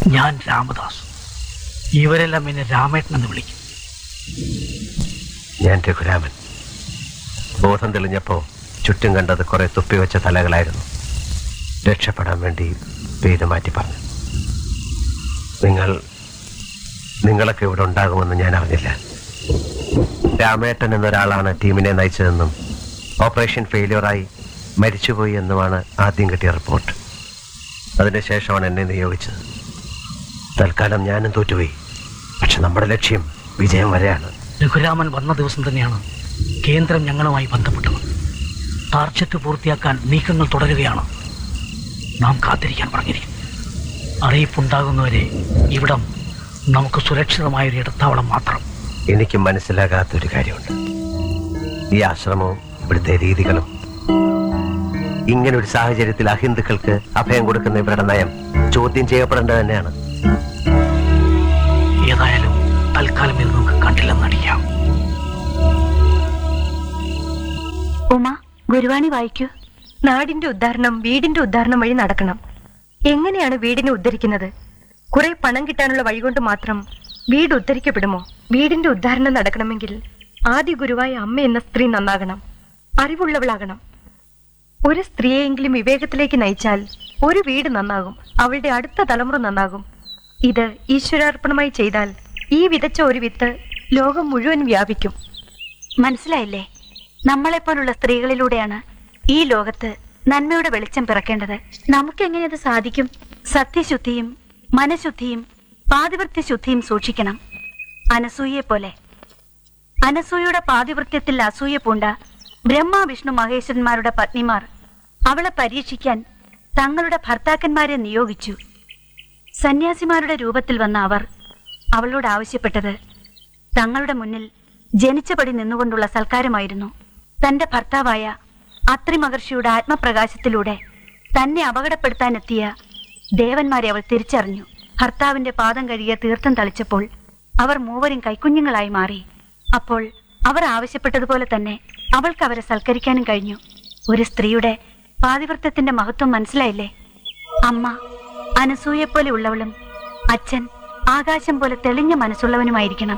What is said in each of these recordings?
ഞാൻ രാമദാസ് ഇവരെല്ലാം എന്നെ രാമേട്ടൻ എന്ന് വിളിക്കും ഞാൻ രഘുരാമൻ ബോധം തെളിഞ്ഞപ്പോൾ ചുറ്റും കണ്ടത് കുറെ തുപ്പിവെച്ച തലകളായിരുന്നു രക്ഷപ്പെടാൻ വേണ്ടി പേര് മാറ്റി പറഞ്ഞു നിങ്ങൾ നിങ്ങളൊക്കെ ഇവിടെ ഉണ്ടാകുമെന്ന് ഞാൻ അറിഞ്ഞില്ല രാമേട്ടൻ എന്നൊരാളാണ് ടീമിനെ നയിച്ചതെന്നും ഓപ്പറേഷൻ ഫെയിലിയറായി മരിച്ചുപോയി എന്നുമാണ് ആദ്യം കിട്ടിയ റിപ്പോർട്ട് അതിനുശേഷമാണ് എന്നെ നിയോഗിച്ചത് തൽക്കാലം ഞാനും തോറ്റുപോയി പക്ഷെ നമ്മുടെ ലക്ഷ്യം വിജയം വരെയാണ് രഘുരാമൻ വന്ന ദിവസം തന്നെയാണ് കേന്ദ്രം ഞങ്ങളുമായി ബന്ധപ്പെട്ടത് ടാർജറ്റ് പൂർത്തിയാക്കാൻ നീക്കങ്ങൾ തുടരുകയാണ് നാം കാത്തിരിക്കാൻ പറഞ്ഞിരിക്കുന്നു അറിയിപ്പുണ്ടാകുന്നവരെ ഇവിടം നമുക്ക് സുരക്ഷിതമായ ഒരു ഇടത്താവളം മാത്രം എനിക്ക് മനസ്സിലാകാത്തൊരു കാര്യമുണ്ട് ഈ ആശ്രമവും ഇവിടുത്തെ രീതികളും ഇങ്ങനൊരു സാഹചര്യത്തിൽ അഹിന്ദുക്കൾക്ക് അഭയം കൊടുക്കുന്ന ഇവരുടെ നയം ചോദ്യം ചെയ്യപ്പെടേണ്ടത് തന്നെയാണ് ഏതായാലും തൽക്കാലം ഇത് നമുക്ക് കണ്ടില്ലെന്ന് നടിക്കാം ഉമ ഗുരുവാണി വായിക്കൂ നാടിന്റെ ഉദ്ധാരണം വീടിന്റെ ഉദ്ധാരണം വഴി നടക്കണം എങ്ങനെയാണ് വീടിനെ ഉദ്ധരിക്കുന്നത് കുറെ പണം കിട്ടാനുള്ള വഴികൊണ്ട് മാത്രം വീട് ഉദ്ധരിക്കപ്പെടുമോ വീടിന്റെ ഉദ്ധാരണം നടക്കണമെങ്കിൽ ആദ്യ ഗുരുവായ അമ്മ എന്ന സ്ത്രീ നന്നാകണം അറിവുള്ളവളാകണം ഒരു സ്ത്രീയെങ്കിലും വിവേകത്തിലേക്ക് നയിച്ചാൽ ഒരു വീട് നന്നാകും അവളുടെ അടുത്ത തലമുറ നന്നാകും ഇത് ഈശ്വരാർപ്പണമായി ചെയ്താൽ ഈ വിതച്ച ഒരു വിത്ത് ലോകം മുഴുവൻ വ്യാപിക്കും മനസ്സിലായില്ലേ നമ്മളെപ്പോലുള്ള സ്ത്രീകളിലൂടെയാണ് ഈ ലോകത്ത് നന്മയുടെ വെളിച്ചം പിറക്കേണ്ടത് നമുക്കെങ്ങനെ അത് സാധിക്കും സത്യശുദ്ധിയും മനഃശുദ്ധിയും പാതിവൃത്യ ശുദ്ധിയും സൂക്ഷിക്കണം അനസൂയെ പോലെ അനസൂയയുടെ പാതിവൃത്യത്തിൽ അസൂയ പൂണ്ട ബ്രഹ്മ വിഷ്ണു മഹേശ്വരന്മാരുടെ പത്നിമാർ അവളെ പരീക്ഷിക്കാൻ തങ്ങളുടെ ഭർത്താക്കന്മാരെ നിയോഗിച്ചു സന്യാസിമാരുടെ രൂപത്തിൽ വന്ന അവർ അവളോട് ആവശ്യപ്പെട്ടത് തങ്ങളുടെ മുന്നിൽ ജനിച്ചപടി നിന്നുകൊണ്ടുള്ള സൽക്കാരമായിരുന്നു തന്റെ ഭർത്താവായ അത്രി മഹർഷിയുടെ ആത്മപ്രകാശത്തിലൂടെ തന്നെ അപകടപ്പെടുത്താനെത്തിയ ദേവന്മാരെ അവൾ തിരിച്ചറിഞ്ഞു ഭർത്താവിന്റെ പാദം കഴുകിയ തീർത്ഥം തളിച്ചപ്പോൾ അവർ മൂവരും കൈക്കുഞ്ഞുങ്ങളായി മാറി അപ്പോൾ അവർ ആവശ്യപ്പെട്ടതുപോലെ തന്നെ അവൾക്ക് അവരെ സൽക്കരിക്കാനും കഴിഞ്ഞു ഒരു സ്ത്രീയുടെ പാതിവൃത്യത്തിന്റെ മഹത്വം മനസ്സിലായില്ലേ അമ്മ അനസൂയെപ്പോലെ ഉള്ളവളും അച്ഛൻ ആകാശം പോലെ തെളിഞ്ഞ മനസ്സുള്ളവനുമായിരിക്കണം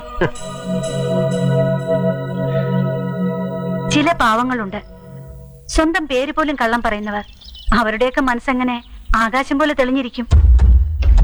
ചില പാവങ്ങളുണ്ട് സ്വന്തം പേര് പോലും കള്ളം പറയുന്നവർ അവരുടെയൊക്കെ മനസ്സെങ്ങനെ ആകാശം പോലെ തെളിഞ്ഞിരിക്കും